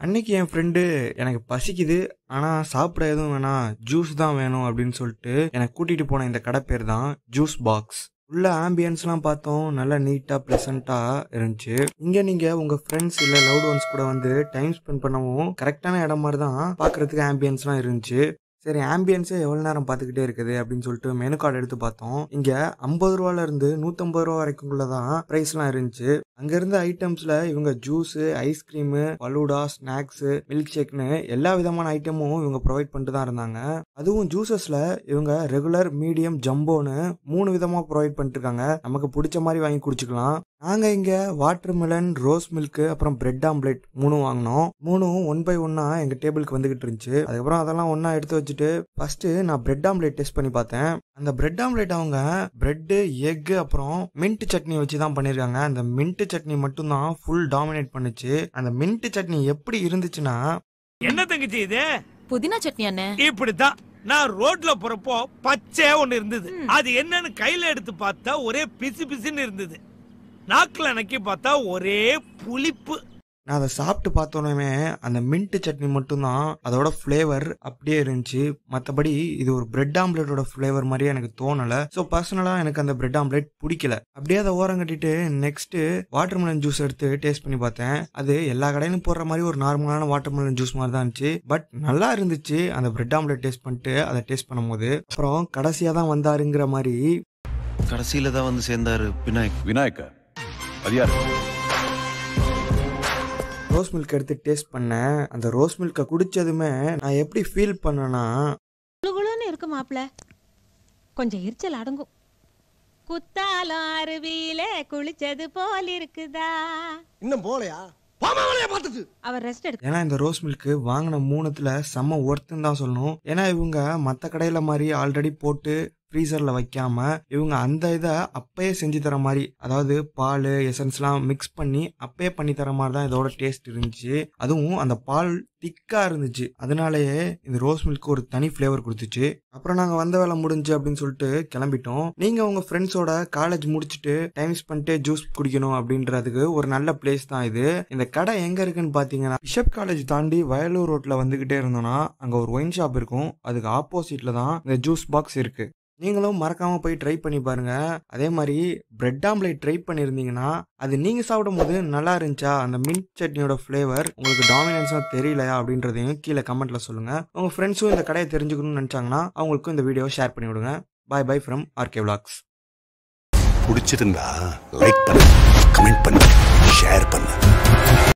அன்னைக்கு என் ஃப்ரெண்டு எனக்கு பசிக்குது ஆனால் சாப்பிட எதுவும் வேணாம் ஜூஸ் தான் வேணும் அப்படின்னு சொல்லிட்டு எனக்கு கூட்டிகிட்டு போன இந்த கடை பேர் தான் ஜூஸ் பாக்ஸ் உள்ள ஆம்பியன்ஸ்லாம் பார்த்தோம் நல்லா நீட்டாக ப்ளசண்ட்டாக இருந்துச்சு இங்கே நீங்கள் உங்கள் ஃப்ரெண்ட்ஸ் இல்லை லவ்ட் ஒன்ஸ் கூட வந்து டைம் ஸ்பெண்ட் பண்ணவும் கரெக்டான இடம் மாதிரி தான் பார்க்குறதுக்கு ஆம்பியன்ஸ்லாம் இருந்துச்சு சரி ஆம்பியன்ஸே எவ்வளோ நேரம் பார்த்துக்கிட்டே இருக்குது அப்படின்னு சொல்லிட்டு மெனு கார்டு எடுத்து பார்த்தோம் இங்கே ஐம்பது ரூபால இருந்து நூற்றம்பது ரூபா வரைக்கும்குள்ள தான் ப்ரைஸ்லாம் இருந்துச்சு அங்க இருந்த ஐட்டம்ஸ்ல இவங்க juice ice cream falooda snacks milk ஷேக்னு எல்லா விதமான ஐட்டமும் இவங்க ப்ரொவைட் பண்ணிட்டு தான் இருந்தாங்க அதுவும் ஜூசஸ்ல இவங்க ரெகுலர் மீடியம் ஜம்போன்னு மூணு விதமா ப்ரொவைட் பண்ணிட்டு இருக்காங்க நமக்கு பிடிச்ச மாதிரி வாங்கி குடிச்சுக்கலாம் நாங்க இங்க வாட்டர் மிலன் ரோஸ் மில்க் அப்புறம் பிரெட் ஆம்லெட் மூணும் வாங்கினோம் மூணும் ஒன் பை ஒன்னா எங்க டேபிளுக்கு வந்துகிட்டு இருந்துச்சு அதுக்கப்புறம் அதெல்லாம் ஒன்னா எடுத்து வச்சுட்டு ஃபர்ஸ்ட் நான் பிரெட் ஆம்லெட் டெஸ்ட் பண்ணி பார்த்தேன் அந்த பிரெட் ஆம்லெட் அவங்க பிரெட் எக் அப்புறம் மின்ட் சட்னி வச்சு தான் பண்ணிருக்காங்க அந்த மின்ட் சட்னி மட்டும்தான் ஃபுல் டாமினேட் பண்ணுச்சு அந்த மின்ட் சட்னி எப்படி இருந்துச்சுன்னா என்ன தங்கச்சி இது புதினா சட்னி அண்ணே இப்படித்தான் நான் ரோட்ல போறப்போ பச்சையா ஒண்ணு இருந்தது அது என்னன்னு கையில எடுத்து பார்த்தா ஒரே பிசு பிசுன்னு இருந்தது நாக்குல நக்கி பார்த்தா ஒரே புளிப்பு நான் அதை சாப்பிட்டு பார்த்தோன்னே அந்த மின்ட் சட்னி மட்டும்தான் அதோட ஃப்ளேவர் அப்படியே இருந்துச்சு மற்றபடி இது ஒரு பிரெட் ஆம்லெட்டோட ஃப்ளேவர் மாதிரியே எனக்கு தோணலை ஸோ பர்சனலாக எனக்கு அந்த பிரெட் ஆம்லெட் பிடிக்கல அப்படியே அதை ஓரம் கட்டிட்டு நெக்ஸ்ட் வாட்டர்மெலன் ஜூஸ் எடுத்து டேஸ்ட் பண்ணி பார்த்தேன் அது எல்லா கடையிலும் போடுற மாதிரி ஒரு நார்மலான வாட்டர்மெலன் ஜூஸ் மாதிரி தான் இருந்துச்சு பட் நல்லா இருந்துச்சு அந்த பிரெட் ஆம்லெட் டேஸ்ட் பண்ணிட்டு அதை டேஸ்ட் பண்ணும்போது அப்புறம் கடைசியாக தான் வந்தாருங்கிற மாதிரி கடைசியில தான் வந்து சேர்ந்தாரு விநாயக் விநாயக்கா அது யாரு ரோஸ் மில்க் எடுத்து டேஸ்ட் பண்ணேன் அந்த ரோஸ் மில்கை குடிச்சதுமே நான் எப்படி ஃபீல் பண்ணேன்னா குளுகுளுன்னு இருக்கு மாப்ள கொஞ்சம் எரிச்சல் அடங்கும் குத்தாலம் அருவியில குளிச்சது போல் இருக்குதா இன்னும் போலையா பாமாவளைய பார்த்தது அவர் ரெஸ்ட் எடுக்க ஏன்னா இந்த ரோஸ் மில்க் வாங்கின மூணுத்துல செம்ம ஒர்த்துன்னு தான் சொல்லணும் ஏன்னா இவங்க மற்ற கடையில மாதிரி ஆல்ரெடி போட்டு ஃப்ரீசரில் வைக்காம இவங்க அந்த இதை அப்பயே செஞ்சு தர மாதிரி அதாவது பால் எசன்ஸ்லாம் மிக்ஸ் பண்ணி அப்பயே பண்ணி தர மாதிரி தான் இதோட டேஸ்ட் இருந்துச்சு அதுவும் அந்த பால் திக்காக இருந்துச்சு அதனாலேயே இந்த ரோஸ் மில்க் ஒரு தனி ஃப்ளேவர் கொடுத்துச்சு அப்புறம் நாங்கள் வந்த வேலை முடிஞ்சு அப்படின்னு சொல்லிட்டு கிளம்பிட்டோம் நீங்கள் உங்கள் ஃப்ரெண்ட்ஸோட காலேஜ் முடிச்சுட்டு டைம் ஸ்பெண்ட்டு ஜூஸ் குடிக்கணும் அப்படின்றதுக்கு ஒரு நல்ல பிளேஸ் தான் இது இந்த கடை எங்கே இருக்குன்னு பார்த்தீங்கன்னா பிஷப் காலேஜ் தாண்டி வயலூர் ரோட்டில் வந்துக்கிட்டே இருந்தோம்னா அங்கே ஒரு ஒயின் ஷாப் இருக்கும் அதுக்கு ஆப்போசிட்டில் தான் இந்த ஜூஸ் பாக்ஸ் இருக்கு நீங்களும் மறக்காம போய் ட்ரை பண்ணி பாருங்க அதே மாதிரி பிரெட் ஆம்லேட் ட்ரை பண்ணியிருந்தீங்கன்னா அது நீங்க சாப்பிடும் போது நல்லா இருந்துச்சா அந்த மின்ட் சட்னியோட ஃப்ளேவர் உங்களுக்கு டாமினன்ஸாக தெரியலையா அப்படின்றதையும் கீழே கமெண்ட்ல சொல்லுங்க உங்க ஃப்ரெண்ட்ஸும் இந்த கடையை தெரிஞ்சுக்கணும்னு நினைச்சாங்கன்னா அவங்களுக்கும் இந்த வீடியோவை ஷேர் பண்ணி விடுங்க bye bye from RK vlogs பிடிச்சிருந்தா லைக் பண்ணு கமெண்ட் பண்ணு ஷேர் பண்ணு